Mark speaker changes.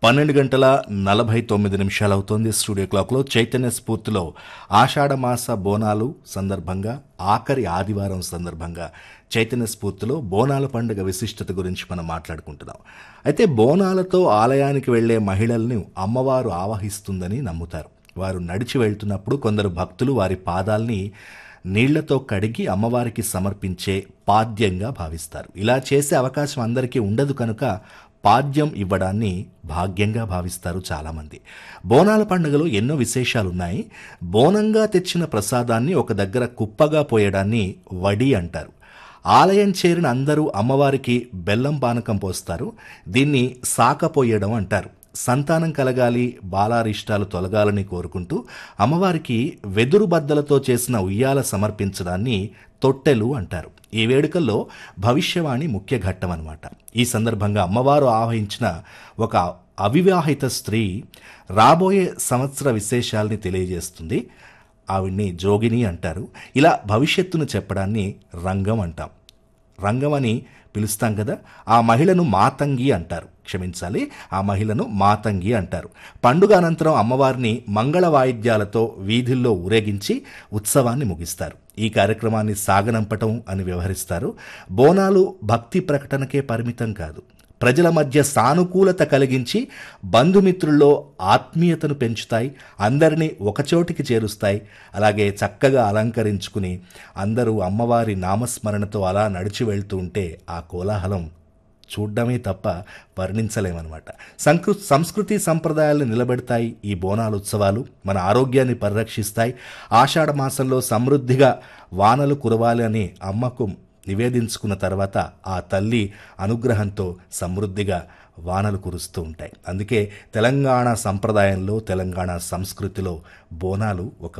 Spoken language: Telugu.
Speaker 1: పన్నెండు గంటల నలభై తొమ్మిది నిమిషాలు అవుతోంది స్టూడియో క్లాక్లో చైతన్య స్ఫూర్తిలో ఆషాఢ మాస బోనాలు సందర్భంగా ఆఖరి ఆదివారం సందర్భంగా చైతన్య స్ఫూర్తిలో బోనాల పండుగ విశిష్టత గురించి మనం మాట్లాడుకుంటున్నాం అయితే బోనాలతో ఆలయానికి వెళ్లే మహిళల్ని అమ్మవారు ఆవహిస్తుందని నమ్ముతారు వారు నడిచి వెళ్తున్నప్పుడు కొందరు భక్తులు వారి పాదాల్ని నీళ్లతో కడిగి అమ్మవారికి సమర్పించే పాద్యంగా భావిస్తారు ఇలా చేసే అవకాశం అందరికీ ఉండదు కనుక పాద్యం ఇవ్వడాన్ని భాగ్యంగా భావిస్తారు చాలామంది బోనాల పండుగలో ఎన్నో విశేషాలున్నాయి బోనంగా తెచ్చిన ప్రసాదాన్ని ఒక దగ్గర కుప్పగా పోయడాన్ని వడి అంటారు ఆలయం చేరిన అందరూ అమ్మవారికి బెల్లం పానకం పోస్తారు దీన్ని సాకపోయడం అంటారు సంతానం కలగాలి బాలారిష్టాలు తొలగాలని కోరుకుంటూ అమ్మవారికి వెదురు బద్దలతో చేసిన ఉయ్యాల సమర్పించడాన్ని తొట్టెలు అంటారు ఈ వేడుకల్లో భవిష్యవాణి ముఖ్య ఘట్టం అన్నమాట ఈ సందర్భంగా అమ్మవారు ఆవహించిన ఒక అవివాహిత స్త్రీ రాబోయే సంవత్సర విశేషాల్ని తెలియజేస్తుంది ఆవిడ్ని జోగిని అంటారు ఇలా భవిష్యత్తును చెప్పడాన్ని రంగం అంటాం రంగం అని పిలుస్తాం కదా ఆ మహిళను మాతంగి అంటారు క్షమించాలి ఆ మహిళను మాతంగి అంటారు పండుగ అనంతరం అమ్మవారిని మంగళ వాయిద్యాలతో వీధుల్లో ఊరేగించి ఉత్సవాన్ని ముగిస్తారు ఈ కార్యక్రమాన్ని సాగనంపటం అని వ్యవహరిస్తారు బోనాలు భక్తి ప్రకటనకే పరిమితం కాదు ప్రజల మధ్య సానుకూలత కలిగించి బంధుమిత్రుల్లో ఆత్మీయతను పెంచుతాయి అందరినీ ఒకచోటికి చేరుస్తాయి అలాగే చక్కగా అలంకరించుకుని అందరూ అమ్మవారి నామస్మరణతో అలా నడిచి వెళ్తూ ఉంటే ఆ కోలాహలం చూడ్డమే తప్ప వర్ణించలేమన్నమాట సంకృ సంస్కృతి సంప్రదాయాలను నిలబెడతాయి ఈ బోనాలు ఉత్సవాలు మన ఆరోగ్యాన్ని పరిరక్షిస్తాయి ఆషాఢ మాసంలో సమృద్ధిగా వానలు కురవాలి అని అమ్మకు నివేదించుకున్న తర్వాత ఆ తల్లి అనుగ్రహంతో సమృద్ధిగా వానలు కురుస్తూ ఉంటాయి అందుకే తెలంగాణ సంప్రదాయంలో తెలంగాణ సంస్కృతిలో బోనాలు ఒక